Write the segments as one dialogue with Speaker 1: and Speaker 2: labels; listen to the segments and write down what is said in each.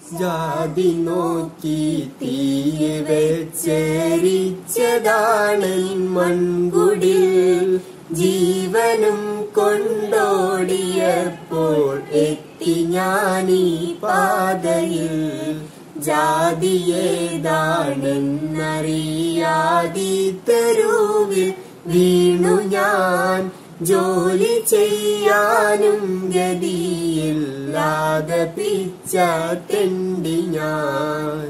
Speaker 1: ജാതി നോക്കി തീയ വെച്ചരിച്ചതാണ് മൺകുടിൽ ജീവനും കൊണ്ടോടിയപ്പോൾ എത്തി ഞാനീ പാതയിൽ ജാതിയേതാണെന്നറിയാതി തെരുവിൽ വീണു ഞാൻ ജോലി ചെയ്യാനും ഗതിയില്ലാതെ പിച്ച തെണ്ടി ഞാൻ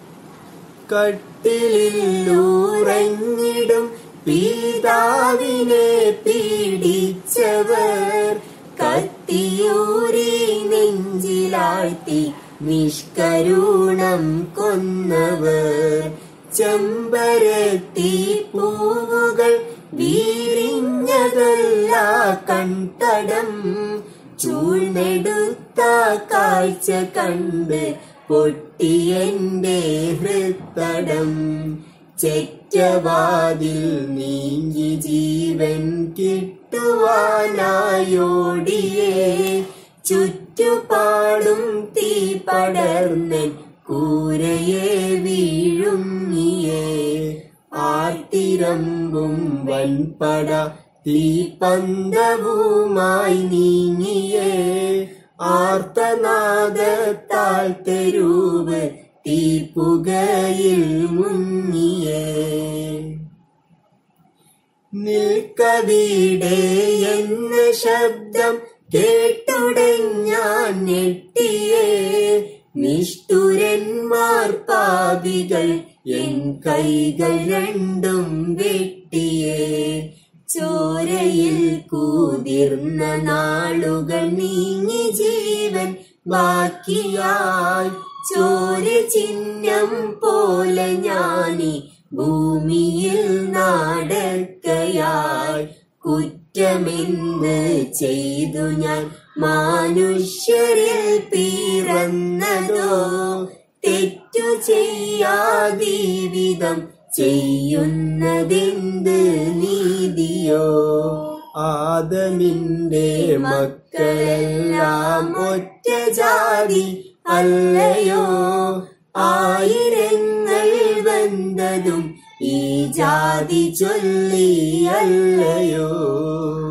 Speaker 1: കട്ടിലില്ലൂറഞ്ഞിടും പീതാവിനെ പീഡിച്ചവർ കത്തിയൂരി നെഞ്ചിലാഴ്ത്തി നിഷ്കരുണം കൊന്നവർ ചെമ്പരത്തി പൂവുകൾ വീരിഞ്ഞതല്ല കൺതടം ചൂഴ്ന്നെടുത്ത കാഴ്ച കണ്ട് പൊട്ടിയെന്റെ ഹൃത്തടം ചെറ്റവാതിൽ നീങ്ങി ജീവൻ കിട്ടുവാനായോടിയേ ചുറ്റുപാടും തീ പടർന്നൻ കൂരയെ വീഴുങ്ങിയേ ആർത്തിരമ്പും വൻപട തീപന്തവുമായി നീങ്ങിയേ ആർത്തനാദത്താൽ തെരുവ് തീപ്പുകയിൽ മുങ്ങിയേ നിൽക്കവിടെ എന്ന ശബ്ദം കേട്ടുടഞ്ഞാൻ ഞെട്ടിയേ നിഷ്ഠുരന്മാർ പാപികൾ എൻ കൈകൾ രണ്ടും വെട്ടിയേ ചോരയിൽ കൂതിർന്ന നാളുകൾ നീങ്ങി ജീവൻ ബാക്കിയായി ചോര ചിഹ്നം പോലെ ഞാനീ ഭൂമിയിൽ നാടക്കയായി കുറ്റമെന്ന് ചെയ്തു ഞാൻ മനുഷ്യരിൽ പിറന്നതോ തെറ്റു ചെയ്യാതീവിധം ചെയ്യുന്നതെന്ത് നീതിയോ ആദമിന്റെ മക്കളെല്ലാം ഒറ്റ ജാതി അല്ലയോ ആയിരങ്ങൾ വന്നതും ഈ ജാതി ചൊല്ലിയല്ലയോ